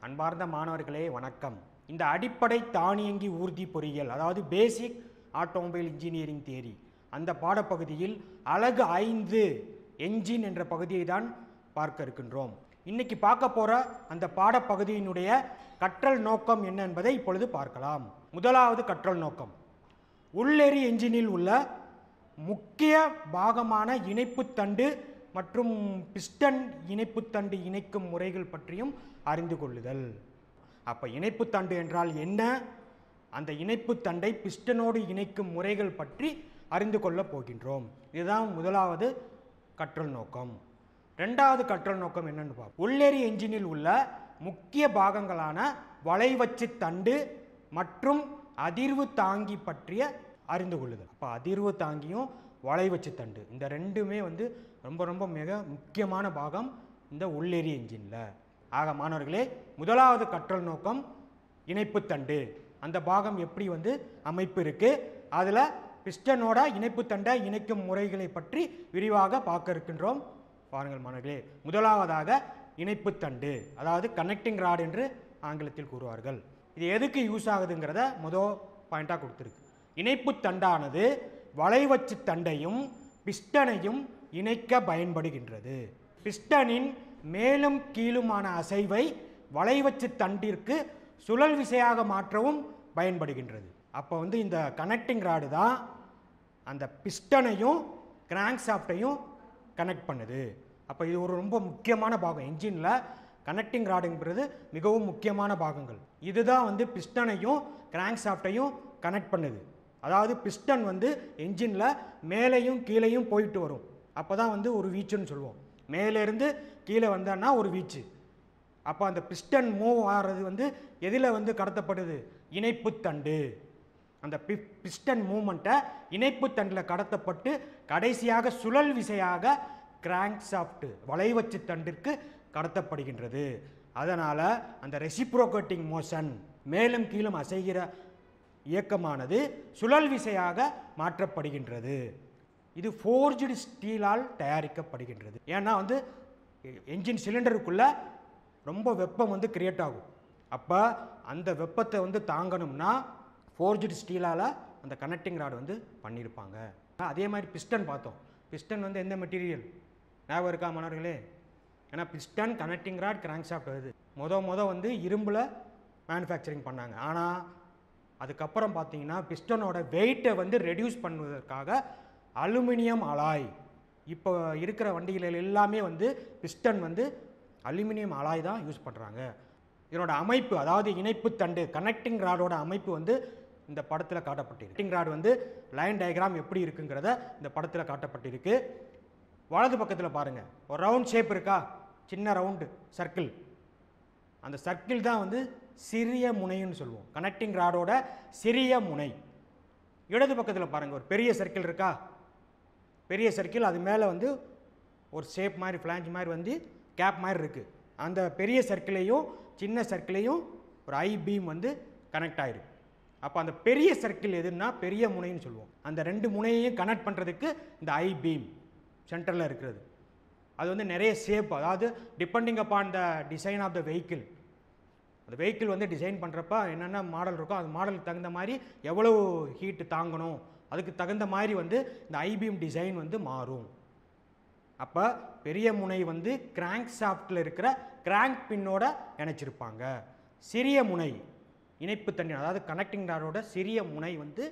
அன்பார்ந்த மாணவர்களே வணக்கம் இந்த அடிப்படை தானியங்கி ஊர்தி பொறியியல் அதாவது பேசிக் ஆட்டோமொபைல் இன்ஜினியரிங் தியரி அந்த பாடப்பகுதியில் அழகு ஐந்து என்ஜின் என்ற பகுதியை தான் பார்க்க இருக்கின்றோம் இன்னைக்கு பார்க்க போற அந்த பாடப்பகுதியினுடைய கற்றல் நோக்கம் என்ன என்பதை இப்பொழுது பார்க்கலாம் முதலாவது கற்றல் நோக்கம் உள்ளெறி என்ஜினில் உள்ள முக்கிய பாகமான இணைப்புத் தண்டு மற்றும் பிஸ்டன் இணைப்புத் தண்டு இணைக்கும் முறைகள் பற்றியும் அறிந்து கொள்ளுதல் அப்போ இணைப்புத் தண்டு என்றால் என்ன அந்த இணைப்புத் தண்டை பிஸ்டனோடு இணைக்கும் முறைகள் பற்றி அறிந்து கொள்ளப் போகின்றோம் இதுதான் முதலாவது கற்றல் நோக்கம் ரெண்டாவது கற்றல் நோக்கம் என்னன்னு பார்ப்போம் உள்ளெறி என்ஜினில் உள்ள முக்கிய பாகங்களான வளைவச்சு தண்டு மற்றும் அதிர்வு தாங்கி பற்றிய அறிந்து கொள்ளுதல் அப்போ அதிர்வு தாங்கியும் வளைவச்சு தண்டு இந்த ரெண்டுமே வந்து ரொம்ப ரொம்ப மிக முக்கியமான பாகம் இந்த உள்ளெறி என்ஜினில் ஆக மாணவர்களே முதலாவது கற்றல் நோக்கம் இணைப்புத் தண்டு அந்த பாகம் எப்படி வந்து அமைப்பு இருக்கு அதில் பிஸ்டனோட இணைப்பு தண்டை இணைக்கும் முறைகளை பற்றி விரிவாக பார்க்க இருக்கின்றோம் பாருங்கள் மாணவர்களே முதலாவதாக இணைப்புத் தண்டு அதாவது கனெக்டிங் ராட் என்று ஆங்கிலத்தில் கூறுவார்கள் இது எதுக்கு யூஸ் ஆகுதுங்கிறத முதல் பாயிண்டாக கொடுத்துருக்கு இணைப்புத் தண்டானது வளைவச்சு தண்டையும் பிஸ்டனையும் இணைக்க பயன்படுகின்றது பிஸ்டனின் மேலும் கீழுமான அசைவை வளைவச்சு தண்டிற்கு சுழல் விசையாக மாற்றவும் பயன்படுகின்றது அப்போ வந்து இந்த கனெக்டிங் ராடு தான் அந்த பிஸ்டனையும் கிராங்க் ஷாஃப்டையும் கனெக்ட் பண்ணுது அப்போ இது ஒரு ரொம்ப முக்கியமான பாகம் என்ஜினில் கனெக்டிங் ராடுங்கிறது மிகவும் முக்கியமான பாகங்கள் இதுதான் வந்து பிஸ்டனையும் கிராங்க் ஷாஃப்டையும் கனெக்ட் பண்ணுது அதாவது பிஸ்டன் வந்து என்ஜினில் மேலேயும் கீழேயும் போயிட்டு வரும் அப்போ தான் வந்து ஒரு வீச்சுன்னு சொல்லுவோம் மேலேருந்து கீழே வந்தோன்னா ஒரு வீச்சு அப்போ அந்த பிஸ்டன் மூவ் ஆகிறது வந்து எதில் வந்து கடத்தப்படுது இணைப்புத் தண்டு அந்த பி பிஸ்டன் மூமெண்ட்டை இணைப்புத் தண்டில் கடத்தப்பட்டு கடைசியாக சுழல் விசையாக கிராங்க் ஷாஃப்ட் வளைவச்சு தண்டிற்கு கடத்தப்படுகின்றது அதனால் அந்த ரெசிப்ரோகேட்டிங் மோஷன் மேலும் கீழும் அசைகிற இயக்கமானது சுழல் விசையாக மாற்றப்படுகின்றது இது ஃபோர்ஜ்டு ஸ்டீலால் தயாரிக்கப்படுகின்றது ஏன்னா வந்து என்ஜின் சிலிண்டருக்குள்ள ரொம்ப வெப்பம் வந்து கிரியேட் ஆகும் அப்போ அந்த வெப்பத்தை வந்து தாங்கணும்னா ஃபோர்ஜ்டு ஸ்டீலால் அந்த கனெக்டிங் ராட் வந்து பண்ணியிருப்பாங்க அதே மாதிரி பிஸ்டன் பார்த்தோம் பிஸ்டன் வந்து எந்த மெட்டீரியல் ஞாபகம் இருக்கா மாணவர்களே ஏன்னா piston connecting rod crankshaft வருது முத முத வந்து இரும்பில் மேனுஃபேக்சரிங் பண்ணாங்க ஆனால் அதுக்கப்புறம் பார்த்தீங்கன்னா பிஸ்டனோட வெயிட்டை வந்து ரெடியூஸ் பண்ணுவதற்காக அலுமினியம் அலாய் இப்போ இருக்கிற வண்டிகளில் எல்லாமே வந்து பிஸ்டன் வந்து அலுமினியம் அலாய் தான் யூஸ் பண்ணுறாங்க இதனோட அமைப்பு அதாவது இணைப்பு தண்டு கனெக்டிங் ராடோட அமைப்பு வந்து இந்த படத்தில் காட்டப்பட்டிருக்கு கனெக்டிங் ராட் வந்து லைன் டயக்ராம் எப்படி இருக்குங்கிறத இந்த படத்தில் காட்டப்பட்டிருக்கு வலது பக்கத்தில் பாருங்கள் ஒரு ரவுண்ட் ஷேப் இருக்கா சின்ன ரவுண்டு சர்க்கிள் அந்த சர்க்கிள் தான் வந்து சிறிய முனைன்னு சொல்லுவோம் கனெக்டிங் ராடோட சிறிய முனை இடது பக்கத்தில் பாருங்கள் ஒரு பெரிய சர்க்கிள் இருக்கா பெரிய சர்க்கிள் அது மேலே வந்து ஒரு ஷேப் மாதிரி ஃப்ளாஞ்ச் மாதிரி வந்து கேப் மாதிரி இருக்குது அந்த பெரிய சர்க்கிளையும் சின்ன சர்க்கிளையும் ஒரு ஐ பீம் வந்து கனெக்ட் ஆயிருக்கு அப்போ அந்த பெரிய சர்க்கிள் எதுன்னா பெரிய முனைன்னு சொல்லுவோம் அந்த ரெண்டு முனையையும் கனெக்ட் பண்ணுறதுக்கு இந்த ஐ பீம் சென்டரில் இருக்கிறது அது வந்து நிறைய ஷேப் அதாவது depending upon the design of the vehicle அந்த வெஹிக்கிள் வந்து டிசைன் பண்ணுறப்ப என்னென்ன மாடல் இருக்கோ அது மாடலுக்கு தகுந்த மாதிரி எவ்வளோ ஹீட்டு தாங்கணும் அதுக்கு தகுந்த மாதிரி வந்து இந்த ஐபிஎம் டிசைன் வந்து மாறும் அப்போ பெரிய முனை வந்து கிராங்க் ஷாஃப்டில் இருக்கிற கிராங்க் பின்னோட இணைச்சிருப்பாங்க சிறிய முனை இணைப்பு தண்ணி அதாவது கனெக்டிங் ராடோட சிறிய முனை வந்து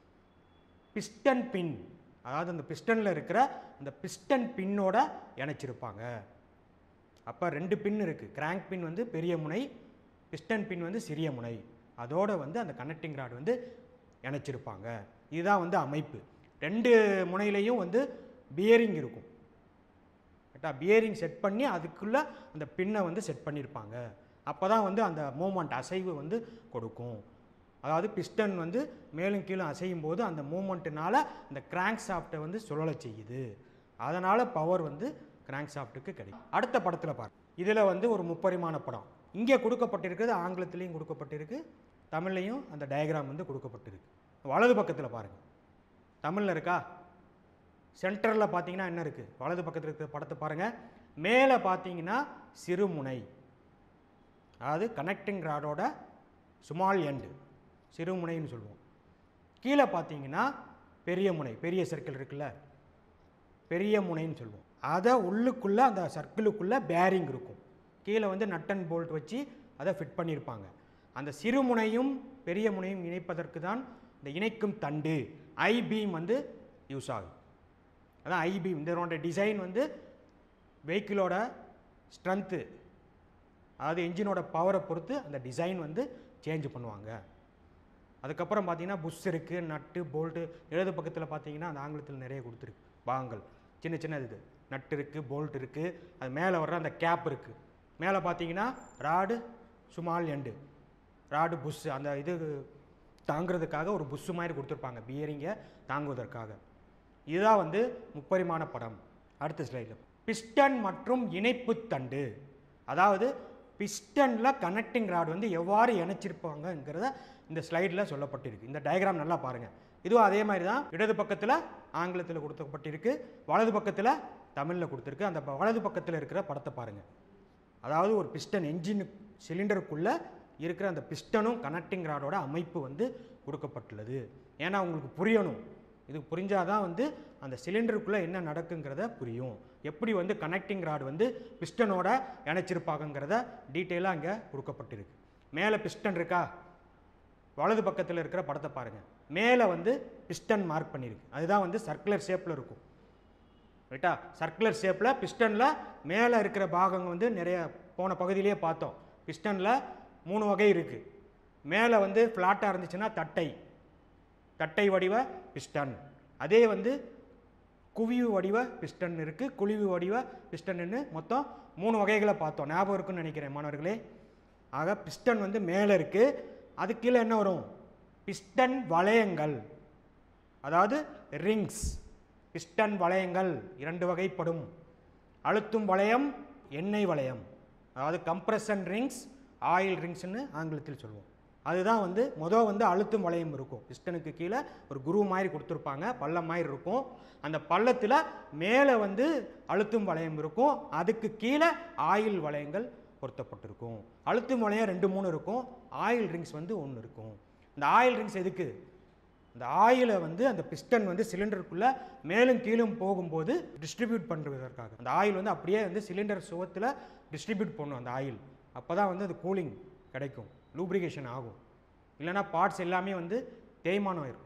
பிஸ்டன் பின் அதாவது அந்த பிஸ்டனில் இருக்கிற அந்த பிஸ்டன் பின்னோட இணைச்சிருப்பாங்க அப்போ ரெண்டு பின் இருக்குது கிராங்க் பின் வந்து பெரிய முனை பிஸ்டன் பின் வந்து சிறிய முனை அதோட வந்து அந்த கனெக்டிங் ராட் வந்து இணைச்சிருப்பாங்க இதுதான் வந்து அமைப்பு ரெண்டு முனையிலையும் வந்து பியரிங் இருக்கும் கரெக்டாக பியரிங் செட் பண்ணி அதுக்குள்ளே அந்த பின்னை வந்து செட் பண்ணியிருப்பாங்க அப்போ தான் வந்து அந்த மூமெண்ட் அசைவு வந்து கொடுக்கும் அதாவது பிஸ்டன் வந்து மேலும் கீழும் அசையும் போது அந்த மூமெண்ட்டுனால அந்த கிராங்க் ஷாஃப்ட்டை வந்து சுழல செய்யுது அதனால் பவர் வந்து கிராங்க் ஷாஃப்ட்டுக்கு கிடைக்கும் அடுத்த படத்தில் பாரு இதில் வந்து ஒரு முப்பரிமாண படம் இங்கே கொடுக்கப்பட்டிருக்கிறது ஆங்கிலத்திலையும் கொடுக்கப்பட்டிருக்கு தமிழ்லையும் அந்த டயக்ராம் வந்து கொடுக்கப்பட்டிருக்கு வலது பக்கத்தில் பாருங்கள் தமிழில் இருக்கா சென்டரில் பார்த்தீங்கன்னா என்ன இருக்குது வலது பக்கத்தில் இருக்கிற படத்தை பாருங்கள் மேலே பார்த்தீங்கன்னா சிறுமுனை அதாவது கனெக்டிங் ராடோட ஸ்மால் எண்டு சிறுமுனைன்னு சொல்லுவோம் கீழே பார்த்தீங்கன்னா பெரிய முனை பெரிய சர்க்கிள் இருக்குல்ல பெரிய முனைன்னு சொல்லுவோம் அதை உள்ளுக்குள்ளே அந்த சர்க்கிளுக்குள்ளே பேரிங் இருக்கும் கீழே வந்து நட் அண்ட் போல்ட் வச்சு அதை ஃபிட் பண்ணியிருப்பாங்க அந்த சிறு முனையும் பெரிய முனையும் இணைப்பதற்கு தான் இந்த இணைக்கும் தண்டு ஐ பீம் வந்து யூஸ் ஆகும் அதான் ஐ பீம் இதனோட டிசைன் வந்து வெஹிக்கிளோட ஸ்ட்ரென்த்து அதாவது என்ஜினோட பவரை பொறுத்து அந்த டிசைன் வந்து சேஞ்ச் பண்ணுவாங்க அதுக்கப்புறம் பார்த்தீங்கன்னா புஷ் இருக்குது நட்டு போல்ட்டு இடது பக்கத்தில் பார்த்தீங்கன்னா அந்த ஆங்கிலத்தில் நிறைய கொடுத்துருக்கு பாகங்கள் சின்ன சின்ன இது நட்டு இருக்குது போல்ட் இருக்குது அது மேலே வர்ற அந்த கேப் இருக்குது மேலே பார்த்தீங்கன்னா rod small end rod bush அந்த இது தாங்கிறதுக்காக ஒரு புஷ்ஷு மாதிரி கொடுத்துருப்பாங்க பியரிங்கை தாங்குவதற்காக இதுதான் வந்து முப்பரிமாண படம் அடுத்த ஸ்லைடில் பிஸ்டன் மற்றும் இணைப்பு தண்டு அதாவது பிஸ்டனில் கனெக்டிங் ராட் வந்து எவ்வாறு இணைச்சிருப்பாங்கங்கிறத இந்த ஸ்லைடில் சொல்லப்பட்டிருக்கு இந்த டயக்ராம் நல்லா பாருங்கள் இதுவும் அதே மாதிரி தான் இடது பக்கத்தில் ஆங்கிலத்தில் கொடுக்கப்பட்டிருக்கு வலது பக்கத்தில் தமிழில் கொடுத்துருக்கு அந்த ப- வலது பக்கத்தில் இருக்கிற படத்தை பாருங்கள் அதாவது ஒரு பிஸ்டன் என்ஜின் சிலிண்டருக்குள்ளே இருக்கிற அந்த பிஸ்டனும் கனெக்டிங் ராடோட அமைப்பு வந்து கொடுக்கப்பட்டுள்ளது ஏன்னா உங்களுக்கு புரியணும் இது புரிஞ்சாதான் வந்து அந்த சிலிண்டருக்குள்ளே என்ன நடக்குங்கிறத புரியும் எப்படி வந்து கனெக்டிங் ராட் வந்து பிஸ்டனோட இணைச்சிருப்பாங்கங்கிறத டீட்டெயிலாக அங்கே கொடுக்கப்பட்டிருக்கு மேலே பிஸ்டன் இருக்கா வலது பக்கத்தில் இருக்கிற படத்தை பாருங்கள் மேலே வந்து பிஸ்டன் மார்க் பண்ணியிருக்கு அதுதான் வந்து சர்க்குலர் ஷேப்பில் இருக்கும் ரைட்டா சர்க்குலர் ஷேப்பில் பிஸ்டனில் மேலே இருக்கிற பாகங்க வந்து நிறைய போன பகுதியிலேயே பார்த்தோம் பிஸ்டனில் மூணு வகை இருக்குது மேலே வந்து ஃப்ளாட்டாக இருந்துச்சுன்னா தட்டை தட்டை வடிவ பிஸ்டன் அதே வந்து குவிவு வடிவ பிஸ்டன் இருக்குது குழிவு வடிவ பிஸ்டன்னு மொத்தம் மூணு வகைகளை பார்த்தோம் ஞாபகம் இருக்குன்னு நினைக்கிறேன் மாணவர்களே ஆக பிஸ்டன் வந்து மேலே இருக்குது அது கீழே என்ன வரும் பிஸ்டன் வளையங்கள் அதாவது ரிங்ஸ் பிஸ்டன் வளையங்கள் இரண்டு வகைப்படும் அழுத்தும் வளையம் எண்ணெய் வளையம் அதாவது கம்ப்ரஷன் ரிங்ஸ் ஆயில் ரிங்ஸ்னு ஆங்கிலத்தில் சொல்லுவோம் அதுதான் வந்து மொதல் வந்து அழுத்தும் வளையம் இருக்கும் பிஸ்டனுக்கு கீழே ஒரு குரு மாதிரி கொடுத்துருப்பாங்க பள்ளம் மாதிரி இருக்கும் அந்த பள்ளத்தில் மேலே வந்து அழுத்தும் வளையம் இருக்கும் அதுக்கு கீழே ஆயில் வளையங்கள் பொருத்தப்பட்டிருக்கும் அழுத்தும் வளையம் ரெண்டு மூணு இருக்கும் ஆயில் ரிங்ஸ் வந்து ஒன்று இருக்கும் இந்த ஆயில் ரிங்ஸ் எதுக்கு இந்த ஆயிலை வந்து அந்த பிஸ்டன் வந்து சிலிண்டருக்குள்ளே மேலும் கீழும் போகும்போது டிஸ்ட்ரிபியூட் பண்ணுறதற்காக அந்த ஆயில் வந்து அப்படியே வந்து சிலிண்டர் சுவத்தில் டிஸ்ட்ரிபியூட் பண்ணும் அந்த ஆயில் அப்போ தான் வந்து அது கூலிங் கிடைக்கும் லூப்ரிகேஷன் ஆகும் இல்லைன்னா பார்ட்ஸ் எல்லாமே வந்து தேய்மானம் இருக்கும்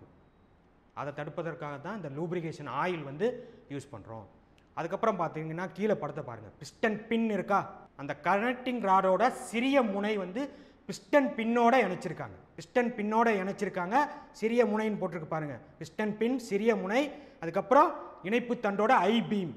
அதை தடுப்பதற்காக தான் இந்த லூப்ரிகேஷன் ஆயில் வந்து யூஸ் பண்ணுறோம் அதுக்கப்புறம் பார்த்தீங்கன்னா கீழே படத்தை பாருங்கள் பிஸ்டன் பின் இருக்கா அந்த கனெக்டிங் ராடோட சிறிய முனை வந்து பிஸ்டன் பின்னோட இணைச்சிருக்காங்க பிஸ்டன் பின்னோட இணைச்சிருக்காங்க சிறிய முனைன்னு போட்டிருக்கு பாருங்க பிஸ்டன் பின் சிறிய முனை அதுக்கப்புறம் இணைப்பு தண்டோட ஐ பீம்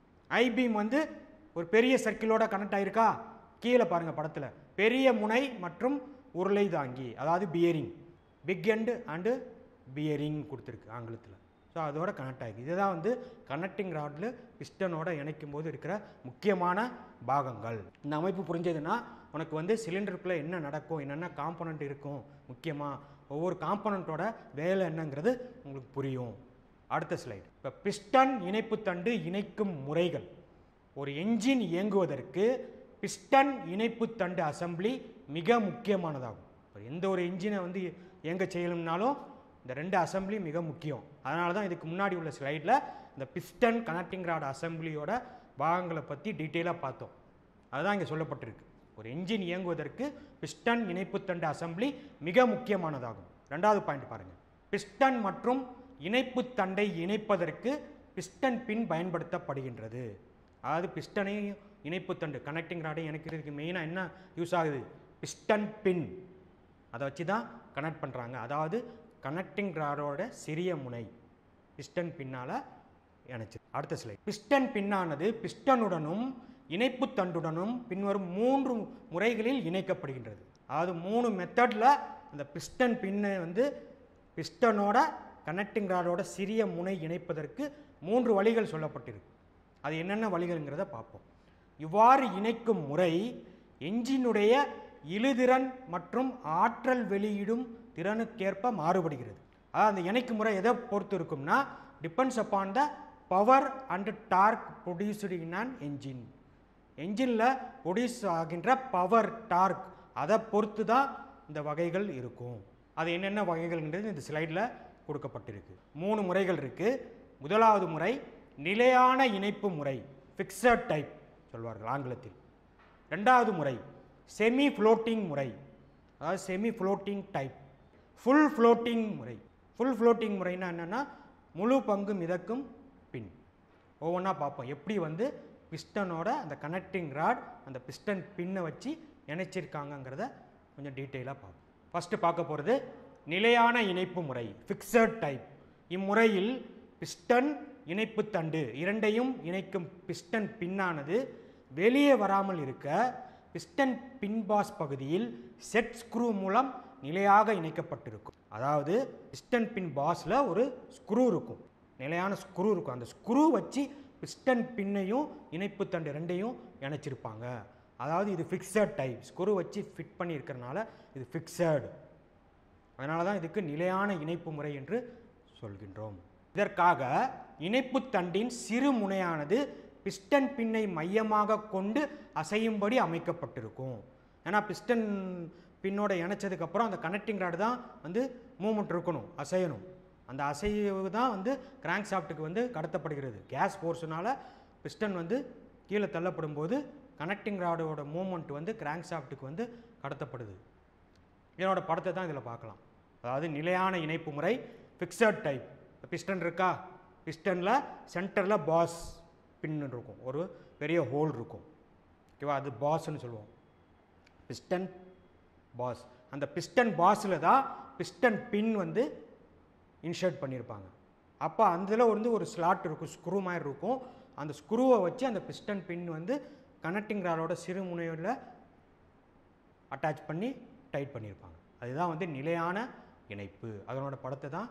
ஐ பீம் வந்து ஒரு பெரிய சர்க்கிளோட கனெக்ட் ஆயிருக்கா கீழே பாருங்க படத்தில் பெரிய முனை மற்றும் உருளை தாங்கி அதாவது bearing big end and bearing கொடுத்துருக்கு ஆங்கிலத்தில் ஸோ அதோட கனெக்ட் ஆகி இதுதான் வந்து கனெக்டிங் ராடில் பிஸ்டனோட இணைக்கும் போது இருக்கிற முக்கியமான பாகங்கள் இந்த அமைப்பு புரிஞ்சதுன்னா உனக்கு வந்து சிலிண்டருக்குள்ளே என்ன நடக்கும் என்னென்ன காம்பனண்ட் இருக்கும் முக்கியமாக ஒவ்வொரு காம்பனண்ட்டோட வேலை என்னங்கிறது உங்களுக்கு புரியும் அடுத்த ஸ்லைடு இப்போ பிஸ்டன் இணைப்பு தண்டு இணைக்கும் முறைகள் ஒரு என்ஜின் இயங்குவதற்கு பிஸ்டன் இணைப்பு தண்டு அசெம்பிளி மிக முக்கியமானதாகும் இப்போ எந்த ஒரு என்ஜினை வந்து இயங்க செய்யணும்னாலும் இந்த ரெண்டு அசெம்பிளி மிக முக்கியம் அதனால தான் இதுக்கு முன்னாடி உள்ள ஸ்லைடில் இந்த பிஸ்டன் கனெக்டிங் ராட் அசெம்பிளியோட பாகங்களை பற்றி டீட்டெயிலாக பார்த்தோம் அதுதான் இங்கே சொல்லப்பட்டிருக்கு ஒரு என்ஜின் இயங்குவதற்கு பிஸ்டன் இணைப்பு தண்டு அசெம்பிளி மிக முக்கியமானதாகும் ரெண்டாவது பாயிண்ட் பாருங்கள் பிஸ்டன் மற்றும் இணைப்பு தண்டை இணைப்பதற்கு பிஸ்டன் பின் பயன்படுத்தப்படுகின்றது அதாவது பிஸ்டனையும் இணைப்பு தண்டு கனெக்டிங் ராடையும் இணைக்கிறதுக்கு மெயினாக என்ன யூஸ் ஆகுது பிஸ்டன் பின் அதை வச்சு தான் கனெக்ட் பண்ணுறாங்க அதாவது கனெக்டிங் ராடோட சிறிய முனை பிஸ்டன் பின்னால் இணைச்சு அடுத்த ஸ்லைட் பிஸ்டன் பின்னானது பிஸ்டனுடனும் இணைப்பு தண்டுடனும் பின்வரும் மூன்று முறைகளில் இணைக்கப்படுகின்றது அதாவது மூணு மெத்தடில் அந்த பிஸ்டன் பின்னை வந்து பிஸ்டனோட கனெக்டிங் ராடோட சிறிய முனை இணைப்பதற்கு மூன்று வழிகள் சொல்லப்பட்டிருக்கு அது என்னென்ன வழிகள்ங்கிறத பார்ப்போம் இவ்வாறு இணைக்கும் முறை என்ஜினுடைய இழுதிறன் மற்றும் ஆற்றல் வெளியிடும் திறனுக்கேற்ப மாறுபடுகிறது அதாவது அந்த இணைக்கும் முறை எதை பொறுத்து இருக்கும்னா depends upon the power and torque produced in an engine என்ஜினில் ப்ரொடியூஸ் ஆகின்ற பவர் டார்க் அதை பொறுத்து தான் இந்த வகைகள் இருக்கும் அது என்னென்ன வகைகள்ன்றது இந்த ஸ்லைடில் கொடுக்கப்பட்டிருக்கு மூணு முறைகள் இருக்குது முதலாவது முறை நிலையான இணைப்பு முறை ஃபிக்ஸட் டைப் சொல்வார்கள் ஆங்கிலத்தில் ரெண்டாவது முறை செமி ஃப்ளோட்டிங் முறை அதாவது semi floating type full floating முறை ஃபுல் ஃப்ளோட்டிங் முறைனா என்னென்னா முழு பங்கு மிதக்கும் பின் ஒவ்வொன்றா பார்ப்போம் எப்படி வந்து பிஸ்டனோட அந்த கனெக்டிங் ராட் அந்த பிஸ்டன் பின்னை வச்சு இணைச்சிருக்காங்கங்கிறத கொஞ்சம் டீட்டெயிலாக பார்ப்போம் ஃபஸ்ட்டு பார்க்க போகிறது நிலையான இணைப்பு முறை ஃபிக்ஸட் டைப் இம்முறையில் பிஸ்டன் இணைப்பு தண்டு இரண்டையும் இணைக்கும் பிஸ்டன் பின்னானது வெளியே வராமல் இருக்க பிஸ்டன் பின்பாஸ் பகுதியில் செட் ஸ்க்ரூ மூலம் நிலையாக இணைக்கப்பட்டிருக்கும் அதாவது பிஸ்டன் பின் பாஸில் ஒரு ஸ்க்ரூ இருக்கும் நிலையான ஸ்க்ரூ இருக்கும் அந்த ஸ்க்ரூ வச்சு பிஸ்டன் பின்னையும் இணைப்பு தண்டு ரெண்டையும் இணைச்சிருப்பாங்க அதாவது இது ஃபிக்ஸட் டைப் ஸ்க்ரூ வச்சு ஃபிட் பண்ணியிருக்கிறனால இது ஃபிக்ஸட் அதனால தான் இதுக்கு நிலையான இணைப்பு முறை என்று சொல்கின்றோம் இதற்காக இணைப்பு தண்டின் சிறு முனையானது பிஸ்டன் பின்னை மையமாக கொண்டு அசையும்படி அமைக்கப்பட்டிருக்கும் ஏன்னா பிஸ்டன் பின்னோட இணைச்சதுக்கப்புறம் அந்த கனெக்டிங் ராடு தான் வந்து மூமெண்ட் இருக்கணும் அசையணும் அந்த அசைவு தான் வந்து கிராங்க் ஷாஃப்ட்டுக்கு வந்து கடத்தப்படுகிறது கேஸ் ஃபோர்ஸ்னால பிஸ்டன் வந்து கீழே தள்ளப்படும் போது கனெக்டிங் ராடோட மூமெண்ட் வந்து கிராங்க் ஷாஃப்ட்டுக்கு வந்து கடத்தப்படுது இதனோட படத்தை தான் இதில் பார்க்கலாம் அதாவது நிலையான இணைப்பு முறை ஃபிக்ஸட் டைப் பிஸ்டன் இருக்கா பிஸ்டனில் சென்டரில் பாஸ் பின் இருக்கும் ஒரு பெரிய ஹோல் இருக்கும் ஓகேவா அது பாஸ்ன்னு சொல்லுவோம் பிஸ்டன் பாஸ் அந்த பிஸ்டன் பாஸில் தான் பிஸ்டன் பின் வந்து இன்ஷர்ட் பண்ணியிருப்பாங்க அப்போ அதில் வந்து ஒரு ஸ்லாட் இருக்கும் ஸ்க்ரூ மாதிரி இருக்கும் அந்த ஸ்க்ரூவை வச்சு அந்த பிஸ்டன் பின் வந்து கனெக்டிங் ராடோட சிறு முனையில் அட்டாச் பண்ணி டைட் பண்ணியிருப்பாங்க அதுதான் வந்து நிலையான இணைப்பு அதனோட படத்தை தான்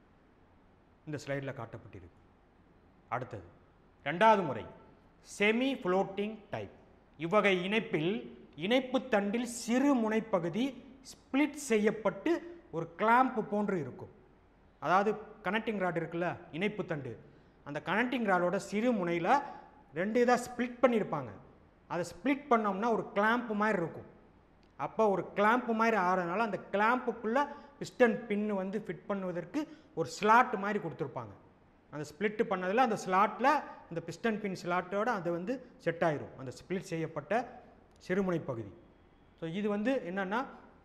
இந்த ஸ்லைடில் காட்டப்பட்டிருக்கு அடுத்தது ரெண்டாவது முறை செமி ஃப்ளோட்டிங் டைப் இவ்வகை இணைப்பில் இணைப்பு தண்டில் சிறு முனைப்பகுதி ஸ்ப்ளிட் செய்யப்பட்டு ஒரு கிளாம்ப் போன்று இருக்கும் அதாவது கனெக்டிங் ராட் இருக்குல்ல இணைப்பு தண்டு அந்த கனெக்டிங் ராடோட சிறு முனையில் ரெண்டு இதாக ஸ்ப்ளிட் பண்ணியிருப்பாங்க அதை ஸ்ப்ளிட் பண்ணோம்னா ஒரு கிளாம்ப் மாதிரி இருக்கும் அப்போ ஒரு கிளாம்ப் மாதிரி ஆறதுனால அந்த கிளாம்புக்குள்ளே பிஸ்டன் பின் வந்து ஃபிட் பண்ணுவதற்கு ஒரு ஸ்லாட் மாதிரி கொடுத்துருப்பாங்க அந்த ஸ்ப்ளிட் பண்ணதில் அந்த ஸ்லாட்டில் இந்த பிஸ்டன் பின் ஸ்லாட்டோட அது வந்து செட் ஆயிரும் அந்த ஸ்ப்ளிட் செய்யப்பட்ட சிறுமுனை பகுதி ஸோ இது வந்து என்னென்னா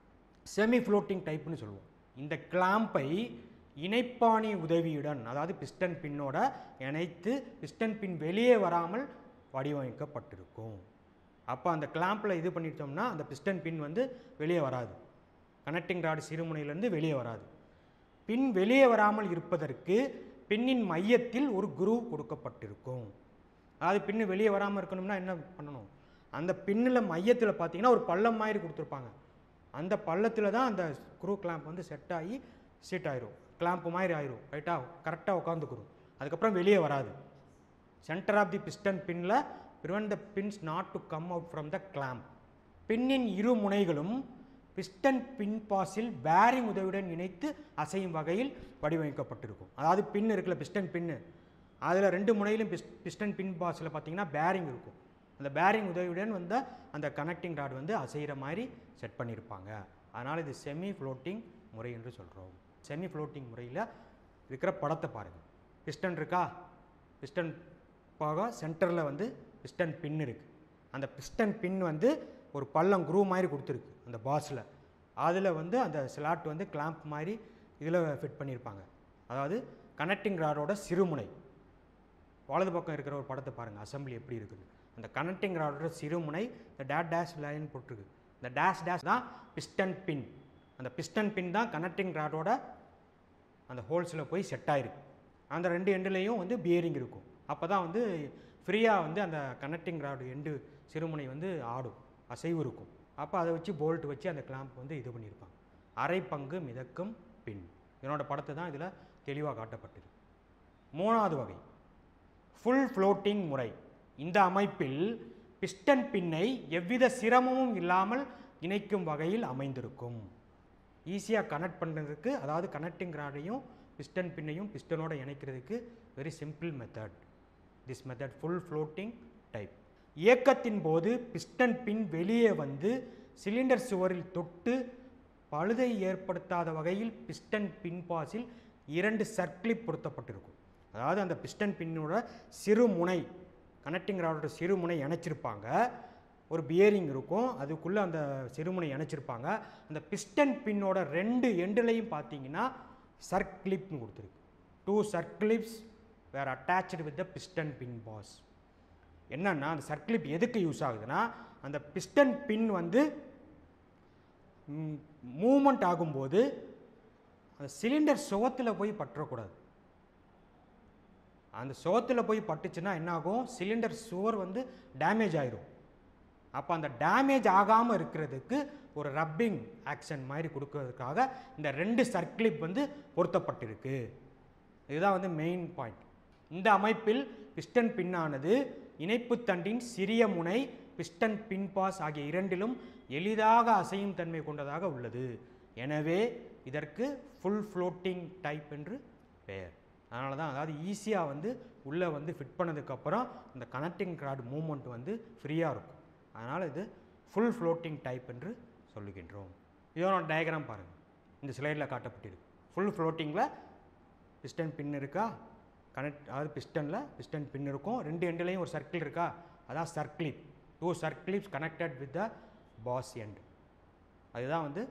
செமி ஃப்ளோட்டிங் டைப்னு சொல்லுவோம் இந்த கிளாம்பை இணைப்பாணி உதவியுடன் அதாவது பிஸ்டன் பின்னோட இணைத்து பிஸ்டன் பின் வெளியே வராமல் வடிவமைக்கப்பட்டிருக்கும் அப்போ அந்த கிளாம்பில் இது பண்ணிட்டோம்னா அந்த பிஸ்டன் பின் வந்து வெளியே வராது கனெக்டிங் ராடு சிறுமுனையிலேருந்து வெளியே வராது பின் வெளியே வராமல் இருப்பதற்கு பின்னின் மையத்தில் ஒரு குரூவ் கொடுக்கப்பட்டிருக்கும் அதாவது பின்னு வெளியே வராமல் இருக்கணும்னா என்ன பண்ணணும் அந்த பின்னில் மையத்தில் பார்த்தீங்கன்னா ஒரு பள்ளம் மாதிரி கொடுத்துருப்பாங்க அந்த பள்ளத்தில் தான் அந்த ஸ்க்ரூ கிளாம்ப் வந்து செட் ஆகி சீட் ஆயிரும் கிளாம்ப் மாதிரி ஆயிரும் ரைட்டாக கரெக்டாக உட்காந்துக்கிறோம் அதுக்கப்புறம் வெளியே வராது சென்டர் ஆஃப் தி பிஸ்டன் பின்னில் prevent the pins not to come out from the clamp பின்னின் இரு முனைகளும் பிஸ்டன் பின் பாஸில் பேரிங் உதவியுடன் இணைத்து அசையும் வகையில் வடிவமைக்கப்பட்டிருக்கும் அதாவது பின் இருக்குல்ல பிஸ்டன் பின்னு அதில் ரெண்டு முனையிலும் பிஸ் பிஸ்டன் பின் பாஸில் பார்த்தீங்கன்னா பேரிங் இருக்கும் அந்த பேரிங் உதவியுடன் வந்த அந்த கனெக்டிங் ராட் வந்து அசைகிற மாதிரி செட் பண்ணியிருப்பாங்க அதனால் இது செமி ஃப்ளோட்டிங் முறை என்று சொல்கிறோம் செமி ஃப்ளோட்டிங் முறையில் இருக்கிற படத்தை பாருங்கள் பிஸ்டன் இருக்கா பிஸ்டன் போக சென்டரில் வந்து பிஸ்டன் பின் இருக்குது அந்த பிஸ்டன் பின் வந்து ஒரு பள்ளம் குரூ மாதிரி கொடுத்துருக்கு அந்த பாஸில் அதில் வந்து அந்த ஸ்லாட் வந்து கிளாம்ப் மாதிரி இதில் ஃபிட் பண்ணியிருப்பாங்க அதாவது கனெக்டிங் ராடோட சிறுமுனை வலது பக்கம் இருக்கிற ஒரு படத்தை பாருங்கள் அசம்பிளி எப்படி இருக்குது அந்த கனெக்டிங் ராடோட சிறுமுனை இந்த டேட் டேஷ் லைன் போட்டிருக்கு இந்த டேஷ் டேஷ் தான் பிஸ்டன் பின் அந்த பிஸ்டன் பின் தான் கனெக்டிங் ராடோட அந்த ஹோல்ஸில் போய் செட் ஆயிருக்கு அந்த ரெண்டு எண்டுலேயும் வந்து பியரிங் இருக்கும் அப்போ தான் வந்து ஃப்ரீயாக வந்து அந்த கனெக்டிங் ராடு எண்டு சிறுமுனை வந்து ஆடும் அசைவு இருக்கும் அப்போ அதை வச்சு போல்ட் வச்சு அந்த கிளாம்ப் வந்து இது பண்ணியிருப்பாங்க அரை பங்கு மிதக்கும் பின் இதனோட படத்தை தான் இதில் தெளிவாக காட்டப்பட்டது மூணாவது வகை ஃபுல் ஃப்ளோட்டிங் முறை இந்த அமைப்பில் பிஸ்டன் பின்னை எவ்வித சிரமமும் இல்லாமல் இணைக்கும் வகையில் அமைந்திருக்கும் ஈஸியாக கனெக்ட் பண்ணுறதுக்கு அதாவது கனெக்டிங் ராடையும் பிஸ்டன் பின்னையும் பிஸ்டனோட இணைக்கிறதுக்கு very simple method this method full floating type இயக்கத்தின் போது பிஸ்டன் பின் வெளியே வந்து சிலிண்டர் சுவரில் தொட்டு பழுதை ஏற்படுத்தாத வகையில் பிஸ்டன் பின்பாஸில் இரண்டு சர்க்கிளிப் பொருத்தப்பட்டிருக்கும் அதாவது அந்த பிஸ்டன் பின்னோட சிறு முனை கனெக்டிங் ராடோட சிறு முனை இணைச்சிருப்பாங்க ஒரு பியரிங் இருக்கும் அதுக்குள்ளே அந்த சிறுமுனை இணைச்சிருப்பாங்க அந்த பிஸ்டன் பின்னோட ரெண்டு எண்டுலையும் பார்த்தீங்கன்னா சர்க்ளிப்னு கொடுத்துருக்கு two circlips were attached with the piston pin boss என்னன்னா அந்த சர்க்ளிப் எதுக்கு யூஸ் ஆகுதுன்னா அந்த பிஸ்டன் பின் வந்து மூமெண்ட் ஆகும்போது அந்த சிலிண்டர் சுவத்தில் போய் பற்றக்கூடாது அந்த சுவத்தில் போய் பட்டுச்சுன்னா என்ன ஆகும் சிலிண்டர் சுவர் வந்து டேமேஜ் ஆயிரும் அப்போ அந்த டேமேஜ் ஆகாமல் இருக்கிறதுக்கு ஒரு ரப்பிங் ஆக்ஷன் மாதிரி கொடுக்கறதுக்காக இந்த ரெண்டு சர்க்கிளிப் வந்து பொருத்தப்பட்டிருக்கு இதுதான் வந்து மெயின் பாயிண்ட் இந்த அமைப்பில் பிஸ்டன் பின்னானது இணைப்பு தண்டின் சிறிய முனை பிஸ்டன் பின் பாஸ் ஆகிய இரண்டிலும் எளிதாக அசையும் தன்மை கொண்டதாக உள்ளது எனவே இதற்கு ஃபுல் ஃப்ளோட்டிங் டைப் என்று பெயர் அதனால தான் அதாவது ஈஸியாக வந்து உள்ளே வந்து ஃபிட் பண்ணதுக்கப்புறம் இந்த கனெக்டிங் கார்டு மூமெண்ட் வந்து ஃப்ரீயாக இருக்கும் அதனால் இது ஃபுல் ஃப்ளோட்டிங் டைப் என்று சொல்லுகின்றோம் இதோட டயக்ராம் பாருங்கள் இந்த ஸ்லைடில் காட்டப்பட்டிருக்கு ஃபுல் ஃப்ளோட்டிங்கில் பிஸ்டன் பின் இருக்கா கனெக்ட் அதாவது பிஸ்டனில் பிஸ்டன் பின் இருக்கும் ரெண்டு எண்டுலேயும் ஒரு சர்க்கிள் இருக்கா அதான் circlip two circlips connected with the boss end அதுதான் வந்து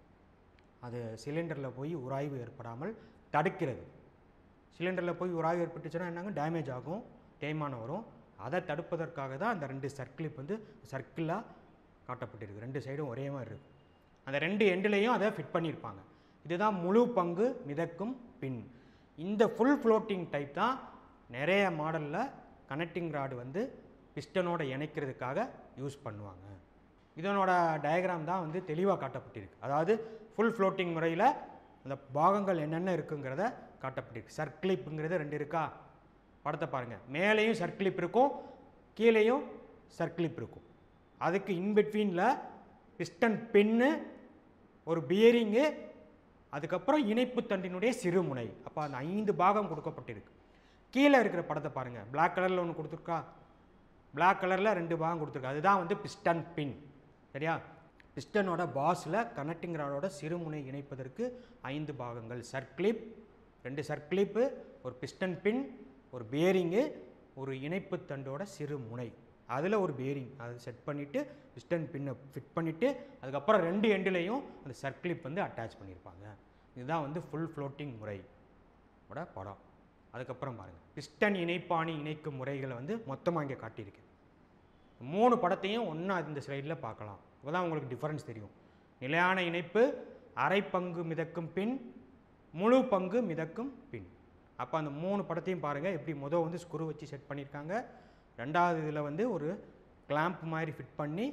அது சிலிண்டரில் போய் உராய்வு ஏற்படாமல் தடுக்கிறது சிலிண்டரில் போய் உராய்வு ஏற்பட்டுச்சுன்னா என்னங்க டேமேஜ் ஆகும் தேய்மானம் வரும் அதை தடுப்பதற்காக தான் அந்த ரெண்டு சர்க்கிளிப் வந்து சர்க்கிளாக காட்டப்பட்டிருக்கு ரெண்டு சைடும் ஒரே மாதிரி இருக்கும் அந்த ரெண்டு எண்டுலேயும் அதை ஃபிட் பண்ணியிருப்பாங்க இதுதான் முழு பங்கு மிதக்கும் பின் இந்த ஃபுல் ஃப்ளோட்டிங் டைப் தான் நிறைய மாடலில் கனெக்டிங் ராடு வந்து பிஸ்டனோட இணைக்கிறதுக்காக யூஸ் பண்ணுவாங்க இதனோட டயக்ராம் தான் வந்து தெளிவாக காட்டப்பட்டிருக்கு அதாவது ஃபுல் ஃப்ளோட்டிங் முறையில் அந்த பாகங்கள் என்னென்ன இருக்குங்கிறத காட்டப்பட்டிருக்கு சர்க்கிளிப்புங்கிறது ரெண்டு இருக்கா படத்தை பாருங்கள் மேலேயும் சர்க்கிளிப் இருக்கும் கீழேயும் சர்க்கிளிப் இருக்கும் அதுக்கு இன்பிட்வீனில் பிஸ்டன் பின்னு ஒரு பியரிங்கு அதுக்கப்புறம் இணைப்பு தண்டினுடைய சிறுமுனை அப்போ அந்த ஐந்து பாகம் கொடுக்கப்பட்டிருக்கு கீழே இருக்கிற படத்தை பாருங்கள் Black கலரில் ஒன்று கொடுத்துருக்கா Black கலரில் ரெண்டு பாகம் கொடுத்துருக்கு அதுதான் வந்து பிஸ்டன் பின் சரியா பிஸ்டனோட பாஸில் கனெக்டிங் ராடோட சிறுமுனை இணைப்பதற்கு ஐந்து பாகங்கள் சர்க்ளிப் ரெண்டு சர்க்ளிப்பு ஒரு பிஸ்டன் பின் ஒரு பேரிங்கு ஒரு இணைப்பு தண்டோட சிறு முனை அதில் ஒரு பேரிங் அதை செட் பண்ணிவிட்டு பிஸ்டன் பின்னை ஃபிட் பண்ணிவிட்டு அதுக்கப்புறம் ரெண்டு எண்டுலேயும் அந்த சர்க்ளிப் வந்து அட்டாச் பண்ணியிருப்பாங்க இதுதான் வந்து ஃபுல் ஃப்ளோட்டிங் முறை ஓட படம் அதுக்கப்புறம் பாருங்கள் பிஸ்டன் இணைப்பாணி இணைக்கும் முறைகளை வந்து மொத்தமாக இங்கே காட்டியிருக்கேன் மூணு படத்தையும் ஒன்றா இந்த ஸ்லைடில் பார்க்கலாம் இப்போ தான் உங்களுக்கு டிஃபரன்ஸ் தெரியும் நிலையான இணைப்பு அரை பங்கு மிதக்கும் பின் முழு பங்கு மிதக்கும் பின் அப்போ அந்த மூணு படத்தையும் பாருங்கள் எப்படி முத வந்து ஸ்க்ரூ வச்சு செட் பண்ணியிருக்காங்க ரெண்டாவது இதில் வந்து ஒரு கிளாம்ப் மாதிரி ஃபிட் பண்ணி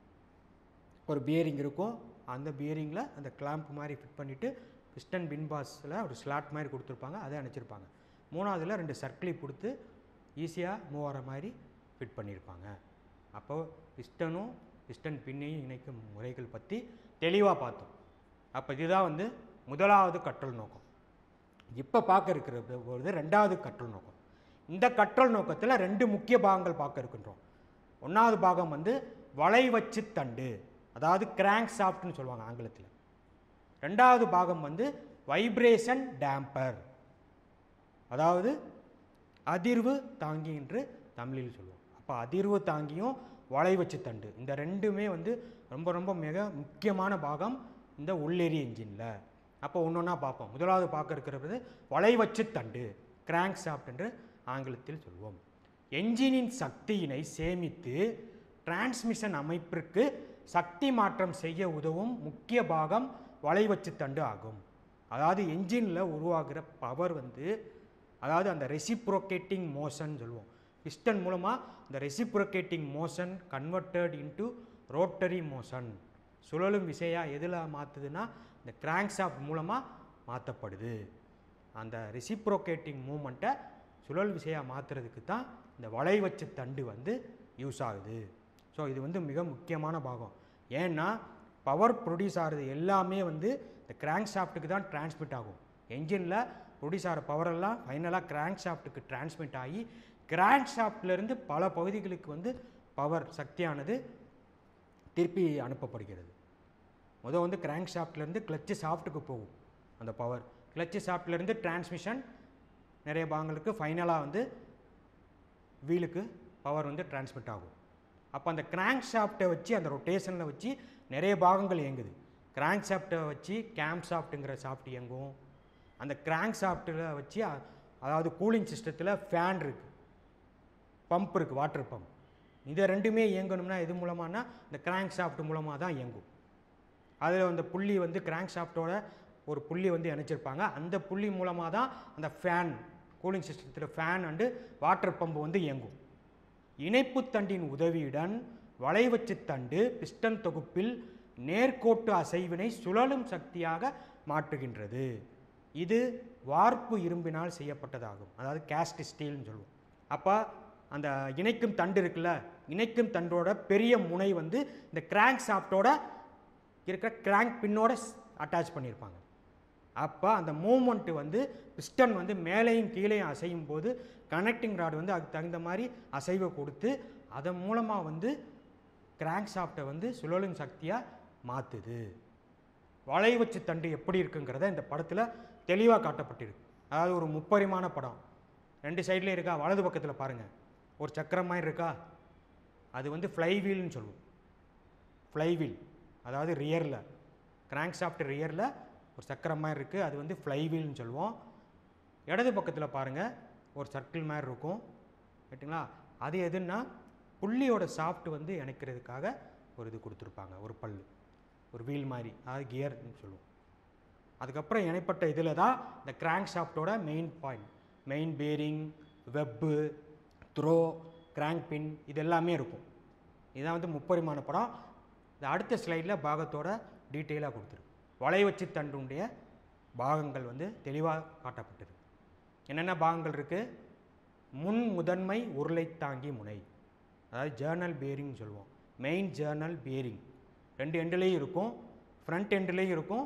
ஒரு பியரிங் இருக்கும் அந்த பியரிங்கில் அந்த கிளாம்ப் மாதிரி ஃபிட் பண்ணிவிட்டு பிஸ்டன் பின் பாஸில் ஒரு ஸ்லாட் மாதிரி கொடுத்துருப்பாங்க அதை அணைச்சிருப்பாங்க மூணாவதுல ரெண்டு சர்க்கிளை கொடுத்து ஈஸியாக மூவ் ஆகிற மாதிரி ஃபிட் பண்ணியிருப்பாங்க அப்போ பிஸ்டனும் பிஸ்டன் பின்னையும் இணைக்கும் முறைகள் பற்றி தெளிவாக பார்த்தோம் அப்போ இதுதான் வந்து முதலாவது கற்றல் நோக்கம் இப்போ பார்க்க இருக்கிற பொழுது ரெண்டாவது கற்றல் நோக்கம் இந்த கற்றல் நோக்கத்தில் ரெண்டு முக்கிய பாகங்கள் பார்க்க இருக்கின்றோம் ஒன்றாவது பாகம் வந்து வளைவச்சு தண்டு அதாவது கிராங்க் சாஃப்ட்னு சொல்லுவாங்க ஆங்கிலத்தில் ரெண்டாவது பாகம் வந்து வைப்ரேஷன் டேம்பர் அதாவது அதிர்வு தாங்கி என்று தமிழில் சொல்லுவோம் அப்போ அதிர்வு தாங்கியும் வளைவச்சு தண்டு இந்த ரெண்டுமே வந்து ரொம்ப ரொம்ப மிக முக்கியமான பாகம் இந்த உள்ளெரி என்ஜினில் அப்போ ஒன்று ஒன்றா பார்ப்போம் முதலாவது பார்க்க இருக்கிறது வளைவச்சு தண்டு கிராங்க் சாஃப்ட் என்று ஆங்கிலத்தில் சொல்வோம் என்ஜினின் சக்தியினை சேமித்து டிரான்ஸ்மிஷன் அமைப்பிற்கு சக்தி மாற்றம் செய்ய உதவும் முக்கிய பாகம் வளைவச்சு தண்டு ஆகும் அதாவது என்ஜினில் உருவாகிற பவர் வந்து அதாவது அந்த ரெசிப்ரோகேட்டிங் மோஷன் சொல்லுவோம் பிஸ்டன் மூலமாக இந்த reciprocating motion converted into rotary motion சுழலும் விசையா எதில் மாற்றுதுன்னா இந்த கிராங்க்ஷாஃப்ட் மூலமாக மாற்றப்படுது அந்த ரெசிப்ரோகேட்டிங் மூமெண்ட்டை சுழல் விசையாக மாற்றுறதுக்கு தான் இந்த வளைவச்சு தண்டு வந்து யூஸ் ஆகுது ஸோ இது வந்து மிக முக்கியமான பாகம் ஏன்னா பவர் ப்ரொடியூஸ் ஆகிறது எல்லாமே வந்து இந்த கிராங்க் ஷாஃப்ட்டுக்கு தான் டிரான்ஸ்மிட் ஆகும் என்ஜினில் ப்ரொடியூஸ் ஆகிற பவரெல்லாம் ஃபைனலாக கிராங்க் ஷாஃப்ட்டுக்கு டிரான்ஸ்மிட் ஆகி கிராங்க் ஷாஃப்ட்லேருந்து பல பகுதிகளுக்கு வந்து பவர் சக்தியானது திருப்பி அனுப்பப்படுகிறது முதல் வந்து கிராங்க் ஷாஃப்ட்லேருந்து கிளச்சு ஷாஃப்ட்டுக்கு போகும் அந்த பவர் கிளச்சு ஷாஃப்ட்லேருந்து டிரான்ஸ்மிஷன் நிறைய பாகங்களுக்கு ஃபைனலாக வந்து வீலுக்கு பவர் வந்து டிரான்ஸ்மிட் ஆகும் அப்போ அந்த கிராங்க் ஷாஃப்ட்டை வச்சு அந்த ரொட்டேஷனில் வச்சு நிறைய பாகங்கள் இயங்குது கிராங்க் ஷாஃப்ட்டை வச்சு கேம்ப் ஷாஃப்ட்டுங்கிற ஷாஃப்ட் இயங்கும் அந்த கிராங்க் ஷாஃப்ட்டில் வச்சு அ- அதாவது கூலிங் சிஸ்டத்தில் ஃபேன் இருக்குது பம்ப் இருக்குது வாட்டர் பம்ப் இதை ரெண்டுமே இயங்கணும்னா எது மூலமானா இந்த கிராங்க் ஷாஃப்ட் மூலமாக தான் இயங்கும் அதில் அந்த புள்ளி வந்து கிராங்க் ஷாஃப்ட்டோட ஒரு புள்ளி வந்து இணைச்சிருப்பாங்க அந்த புள்ளி மூலமாக தான் அந்த ஃபேன் கூலிங் சிஸ்டத்தில் ஃபேன் அண்டு வாட்டர் பம்பு வந்து இயங்கும் இணைப்பு தண்டின் உதவியுடன் வளைவச்சு தண்டு பிஸ்டன் தொகுப்பில் நேர்கோட்டு அசைவினை சுழலும் சக்தியாக மாற்றுகின்றது இது வார்ப்பு இரும்பினால் செய்யப்பட்டதாகும் அதாவது கேஸ்ட் ஸ்டீல்னு சொல்லுவோம் அப்போ அந்த இணைக்கும் தண்டு இருக்குல்ல இணைக்கும் தண்டோட பெரிய முனை வந்து இந்த கிராங்க் ஷாஃப்ட்டோட இருக்கிற கிராங்க் பின்னோட அட்டாச் பண்ணியிருப்பாங்க அப்போ அந்த மூமெண்ட்டு வந்து பிஸ்டன் வந்து மேலேயும் கீழேயும் அசையும் போது கனெக்டிங் ராட் வந்து அதுக்கு தகுந்த மாதிரி அசைவை கொடுத்து அதன் மூலமாக வந்து கிராங்க் ஷாஃப்ட்டை வந்து சுழலும் சக்தியாக மாற்றுது வளைவச்சு தண்டு எப்படி இருக்குங்கிறத இந்த படத்தில் தெளிவாக காட்டப்பட்டிருக்கு அதாவது ஒரு முப்பரிமாண படம் ரெண்டு சைட்லேயும் இருக்கா வலது பக்கத்தில் பாருங்கள் ஒரு சக்கரம் மாதிரி இருக்கா அது வந்து ஃப்ளைவீல்னு சொல்லுவோம் ஃப்ளைவீல் அதாவது ரியரில் கிராங்க் ஷாஃப்ட் ரியரில் ஒரு சக்கரம் மாதிரி இருக்குது அது வந்து ஃப்ளைவீல்னு சொல்லுவோம் இடது பக்கத்தில் பாருங்கள் ஒரு சர்க்கிள் மாதிரி இருக்கும் ரைட்டுங்களா அது எதுன்னா புள்ளியோட ஷாஃப்ட் வந்து இணைக்கிறதுக்காக ஒரு இது கொடுத்துருப்பாங்க ஒரு பல் ஒரு வீல் மாதிரி அதாவது கியர்னு சொல்லுவோம் அதுக்கப்புறம் இணைப்பட்ட இதில் தான் இந்த கிராங்க் ஷாஃப்ட்டோட main point main bearing web throw crank pin இது எல்லாமே இருக்கும் இதான் வந்து முப்பரிமாண படம் இந்த அடுத்த ஸ்லைடில் பாகத்தோட டீட்டெயிலாக கொடுத்துருக்கு வளைவச்சு தண்டுடைய பாகங்கள் வந்து தெளிவாக காட்டப்பட்டிருக்கு என்னென்ன பாகங்கள் இருக்குது முன் முதன்மை உருளை தாங்கி முனை அதாவது ஜேர்னல் பேரிங் சொல்லுவோம் மெயின் ஜேர்னல் பேரிங் ரெண்டு எண்டுலேயும் இருக்கும் ஃப்ரண்ட் எண்டுலேயும் இருக்கும்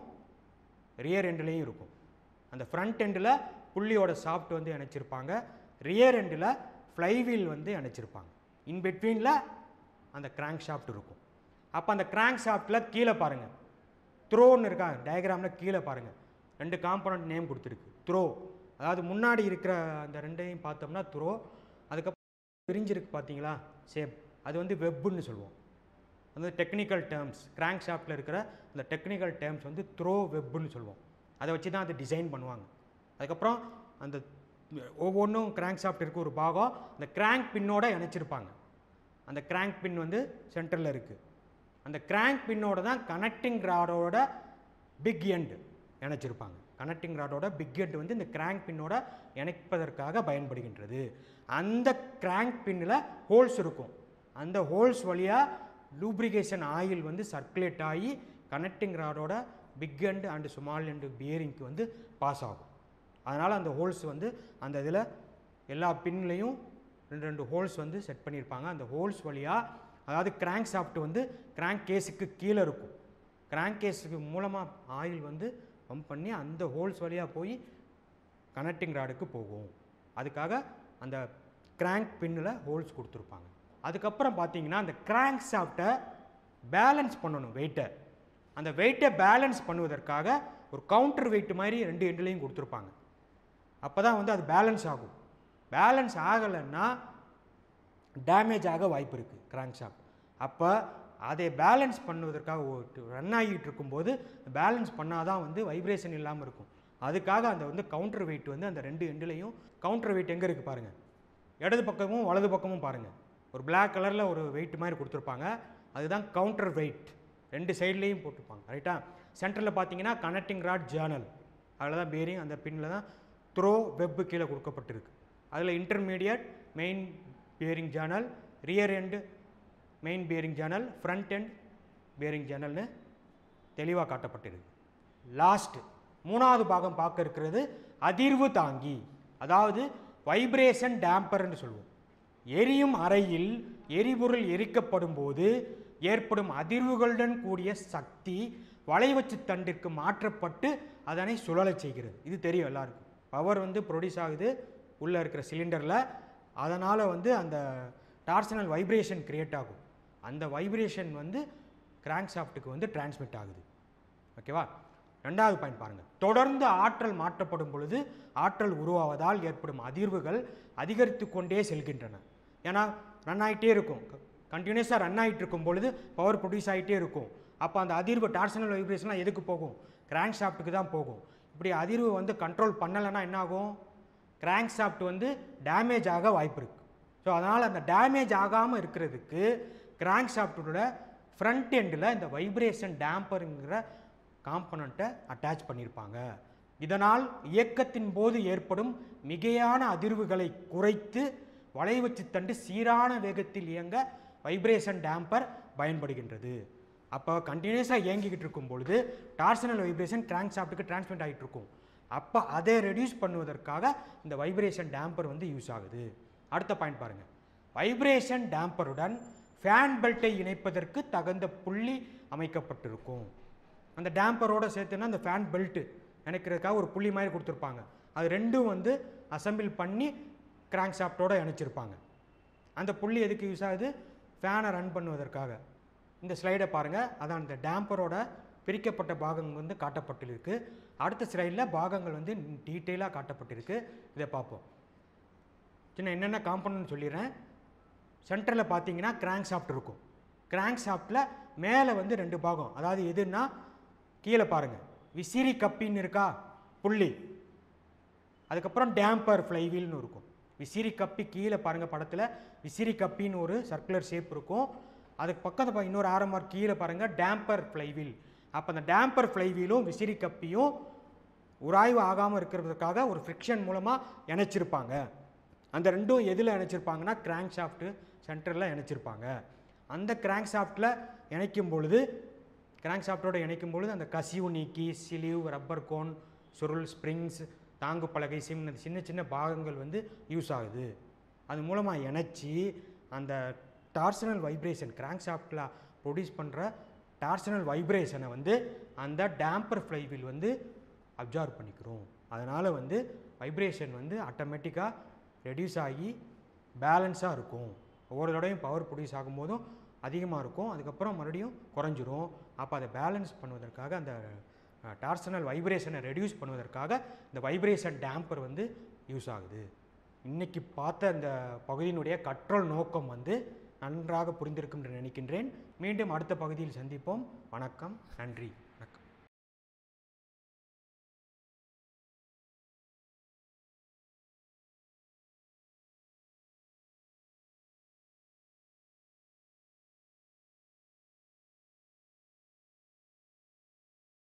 ரியர் எண்டுலேயும் இருக்கும் அந்த ஃப்ரண்ட் எண்டில் புள்ளியோட சாஃப்ட் வந்து இணைச்சிருப்பாங்க ரியர் எண்டில் ஃப்ளைவீல் வந்து இணைச்சிருப்பாங்க இன் பிட்வீனில் அந்த கிராங்க் ஷாஃப்ட் இருக்கும் அப்போ அந்த கிராங்க் ஷாஃப்ட்டில் கீழே பாருங்கள் த்ரோன்னு இருக்கா டயக்ராமில் கீழே பாருங்கள் ரெண்டு காம்பனண்ட் நேம் கொடுத்துருக்கு த்ரோ அதாவது முன்னாடி இருக்கிற அந்த ரெண்டையும் பார்த்தோம்னா த்ரோ அதுக்கப்புறம் பிரிஞ்சிருக்கு பார்த்தீங்களா ஷேப் அது வந்து வெப்புன்னு சொல்லுவோம் அந்த டெக்னிக்கல் டேர்ம்ஸ் கிராங்க் ஷாஃப்ட்டில் இருக்கிற அந்த டெக்னிக்கல் டேர்ம்ஸ் வந்து த்ரோ வெப்புன்னு சொல்லுவோம் அதை வச்சு தான் அதை டிசைன் பண்ணுவாங்க அதுக்கப்புறம் அந்த ஒவ்வொன்றும் கிராங்க் ஷாஃப்ட் இருக்க ஒரு பாகம் அந்த கிராங்க் பின்னோட இணைச்சிருப்பாங்க அந்த கிராங்க் பின் வந்து சென்டரில் இருக்குது அந்த கிராங்க் பின்னோட தான் கனெக்டிங் ராடோட பிக் எண்ட் இணைச்சிருப்பாங்க கனெக்டிங் ராடோட பிக் எண்ட் வந்து இந்த கிராங்க் பின்னோட இணைப்பதற்காக பயன்படுகின்றது அந்த கிராங்க் பின்னில் ஹோல்ஸ் இருக்கும் அந்த ஹோல்ஸ் வழியாக லூப்ரிகேஷன் ஆயில் வந்து சர்க்குலேட் ஆகி கனெக்டிங் ராடோட big end and small end பியரிங்க்கு வந்து பாஸ் ஆகும் அதனால் அந்த ஹோல்ஸ் வந்து அந்த இதில் எல்லா பின்லையும் ரெண்டு ரெண்டு ஹோல்ஸ் வந்து செட் பண்ணியிருப்பாங்க அந்த ஹோல்ஸ் வழியாக அதாவது கிராங்க் ஷாஃப்ட் வந்து கிராங்க் கேஸுக்கு கீழே இருக்கும் கிராங்க் கேஸுக்கு மூலமாக ஆயில் வந்து பம்ப் பண்ணி அந்த ஹோல்ஸ் வழியாக போய் கனெக்டிங் ராடுக்கு போகும் அதுக்காக அந்த கிராங்க் பின்னில் ஹோல்ஸ் கொடுத்துருப்பாங்க அதுக்கப்புறம் பார்த்தீங்கன்னா அந்த கிராங்க் ஷாஃப்ட்டை பேலன்ஸ் பண்ணணும் வெயிட்டை அந்த வெயிட்டை பேலன்ஸ் பண்ணுவதற்காக ஒரு கவுண்டர் வெயிட் மாதிரி ரெண்டு எண்டுலேயும் கொடுத்துருப்பாங்க அப்போ தான் வந்து அது பேலன்ஸ் ஆகும் பேலன்ஸ் ஆகலைன்னா டேமேஜ் ஆக வாய்ப்பு இருக்குது கிராங்க் ஷாஃப்ட் அப்போ அதை பேலன்ஸ் பண்ணுவதற்காக ரன் ஆகிட்டு இருக்கும்போது பேலன்ஸ் பண்ணால் தான் வந்து வைப்ரேஷன் இல்லாமல் இருக்கும் அதுக்காக அந்த வந்து கவுண்டர் வெயிட் வந்து அந்த ரெண்டு எண்டுலேயும் கவுண்டர் வெயிட் எங்கே இருக்குது பாருங்கள் இடது பக்கமும் வலது பக்கமும் பாருங்கள் ஒரு Black கலரில் ஒரு வெயிட் மாதிரி கொடுத்துருப்பாங்க அதுதான் கவுண்டர் வெயிட் ரெண்டு சைட்லேயும் போட்டிருப்பாங்க ரைட்டா சென்டரில் பார்த்தீங்கன்னா கனெக்டிங் ராட் ஜேர்னல் அதில் தான் பேரிங் அந்த பின்னில் தான் த்ரோ வெப் கீழே கொடுக்கப்பட்டிருக்கு அதில் intermediate main bearing journal rear end main bearing journal front end bearing ஜேர்னல்னு தெளிவாக காட்டப்பட்டிருக்கு லாஸ்ட் மூணாவது பாகம் பார்க்க இருக்கிறது அதிர்வு தாங்கி அதாவது வைப்ரேஷன் டேம்பர்னு சொல்லுவோம் எரியும் அறையில் எரிபொருள் எரிக்கப்படும் போது ஏற்படும் அதிர்வுகளுடன் கூடிய சக்தி வளைவச்சு தண்டிற்கு மாற்றப்பட்டு அதனை சுழலச் செய்கிறது இது தெரியும் எல்லாருக்கும் பவர் வந்து ப்ரொடியூஸ் ஆகுது உள்ளே இருக்கிற சிலிண்டரில் அதனால் வந்து அந்த டார்சனல் வைப்ரேஷன் கிரியேட் ஆகும் அந்த வைப்ரேஷன் வந்து கிராங்க் ஷாஃப்ட்டுக்கு வந்து டிரான்ஸ்மிட் ஆகுது ஓகேவா ரெண்டாவது பாயிண்ட் பாருங்கள் தொடர்ந்து ஆற்றல் மாற்றப்படும் பொழுது ஆற்றல் உருவாவதால் ஏற்படும் அதிர்வுகள் அதிகரித்து கொண்டே செல்கின்றன ஏன்னா ரன் ஆகிட்டே இருக்கும் கண்டினியூஸாக ரன் ஆகிட்டு இருக்கும் பொழுது பவர் ப்ரொடியூஸ் ஆகிட்டே இருக்கும் அப்போ அந்த அதிர்வு டார்சனல் வைப்ரேஷன்லாம் எதுக்கு போகும் கிராங்க் ஷாஃப்ட்டுக்கு தான் போகும் இப்படி அதிர்வு வந்து கண்ட்ரோல் பண்ணலைன்னா என்ன ஆகும் கிராங்க் ஷாஃப்ட் வந்து டேமேஜ் ஆக வாய்ப்பு இருக்குது ஸோ அதனால் அந்த டேமேஜ் ஆகாமல் இருக்கிறதுக்கு கிராங்க் ஷாஃப்ட்டோட ஃப்ரண்ட் எண்டில் இந்த வைப்ரேஷன் டேம்பருங்கிற காம்பனண்ட்டை அட்டாச் பண்ணியிருப்பாங்க இதனால் இயக்கத்தின் போது ஏற்படும் மிகையான அதிர்வுகளை குறைத்து வளைவுச்சு தண்டு சீரான வேகத்தில் இயங்க வைப்ரேஷன் டேம்பர் பயன்படுகின்றது அப்போ கண்டினியூஸாக இயங்கிக்கிட்டு இருக்கும் பொழுது டார்சனல் வைப்ரேஷன் கிராங்க் ஷாஃப்ட்டுக்கு டிரான்ஸ்மிட் ஆகிட்டு இருக்கும் அப்போ அதை ரெடியூஸ் பண்ணுவதற்காக இந்த வைப்ரேஷன் டேம்பர் வந்து யூஸ் ஆகுது அடுத்த பாயிண்ட் பாருங்கள் வைப்ரேஷன் டேம்பருடன் ஃபேன் பெல்ட்டை இணைப்பதற்கு தகுந்த புள்ளி அமைக்கப்பட்டிருக்கும் அந்த டேம்பரோட சேர்த்துனா அந்த ஃபேன் பெல்ட்டு இணைக்கிறதுக்காக ஒரு புள்ளி மாதிரி கொடுத்துருப்பாங்க அது ரெண்டும் வந்து அசெம்பிள் பண்ணி கிராங்க் ஷாஃப்ட்டோட இணைச்சிருப்பாங்க அந்த புள்ளி எதுக்கு யூஸ் ஆகுது ஃபேனை ரன் பண்ணுவதற்காக இந்த ஸ்லைடை பாருங்கள் அதான் இந்த டேம்பரோட பிரிக்கப்பட்ட பாகங்கள் வந்து காட்டப்பட்டிருக்கு அடுத்த ஸ்லைடில் பாகங்கள் வந்து டீட்டெயிலாக காட்டப்பட்டிருக்கு இதை பார்ப்போம் சின்ன என்னென்ன காம்பனன்ட் சொல்லிடுறேன் சென்டரில் பார்த்தீங்கன்னா கிராங்க் ஷாஃப்ட் இருக்கும் கிராங்க் ஷாஃப்ட்டில் மேலே வந்து ரெண்டு பாகம் அதாவது எதுன்னா கீழே பாருங்கள் விசிறி கப்பின்னு இருக்கா புள்ளி அதுக்கப்புறம் டேம்பர் ஃப்ளைவீல்னு இருக்கும் விசிறி கப்பி கீழே பாருங்கள் படத்தில் விசிறி கப்பின்னு ஒரு சர்க்குலர் ஷேப் இருக்கும் அதுக்கு பக்கத்தில் பா- இன்னொரு ஆரம்பர் கீழே பாருங்கள் டேம்பர் ஃப்ளைவீல் அப்போ அந்த டேம்பர் ஃப்ளைவீலும் விசிறி கப்பியும் உராய்வு ஆகாமல் இருக்கிறதுக்காக ஒரு ஃப்ரிக்ஷன் மூலமாக இணைச்சிருப்பாங்க அந்த ரெண்டும் எதில் இணைச்சிருப்பாங்கன்னா கிராங்க் ஷாஃப்ட்டு சென்டரில் இணைச்சிருப்பாங்க அந்த கிராங்க் ஷாஃப்ட்டில் இணைக்கும் பொழுது கிராங்க் ஷாஃப்ட்டோட இணைக்கும் பொழுது அந்த கசிவு நீக்கி சிலிவ் ரப்பர் கோன் சுருள் ஸ்ப்ரிங்ஸ் தாங்கு பலகை சிம் இந்த சின்ன சின்ன பாகங்கள் வந்து யூஸ் ஆகுது அது மூலமாக இணைச்சி அந்த டார்சனல் வைப்ரேஷன் கிராங்க் ஷாஃப்ட்டில் ப்ரொடியூஸ் பண்ணுற டார்சனல் வைப்ரேஷனை வந்து அந்த டேம்பர் ஃப்ளைவில் வந்து அப்சார்வ் பண்ணிக்கிறோம் அதனால் வந்து வைப்ரேஷன் வந்து ஆட்டோமேட்டிக்காக ரெடியூஸ் ஆகி பேலன்ஸாக இருக்கும் ஒவ்வொரு தடவையும் பவர் ப்ரொடியூஸ் ஆகும்போதும் அதிகமாக இருக்கும் அதுக்கப்புறம் மறுபடியும் குறைஞ்சிரும் அப்போ அதை பேலன்ஸ் பண்ணுவதற்காக அந்த டார்சனல் வைப்ரேஷனை ரெடியூஸ் பண்ணுவதற்காக இந்த வைப்ரேஷன் டேம்பர் வந்து யூஸ் ஆகுது இன்னைக்கு பார்த்த அந்த பகுதியினுடைய கற்றல் நோக்கம் வந்து நன்றாக புரிந்திருக்கும் என்று நினைக்கின்றேன் மீண்டும் அடுத்த பகுதியில் சந்திப்போம் வணக்கம் நன்றி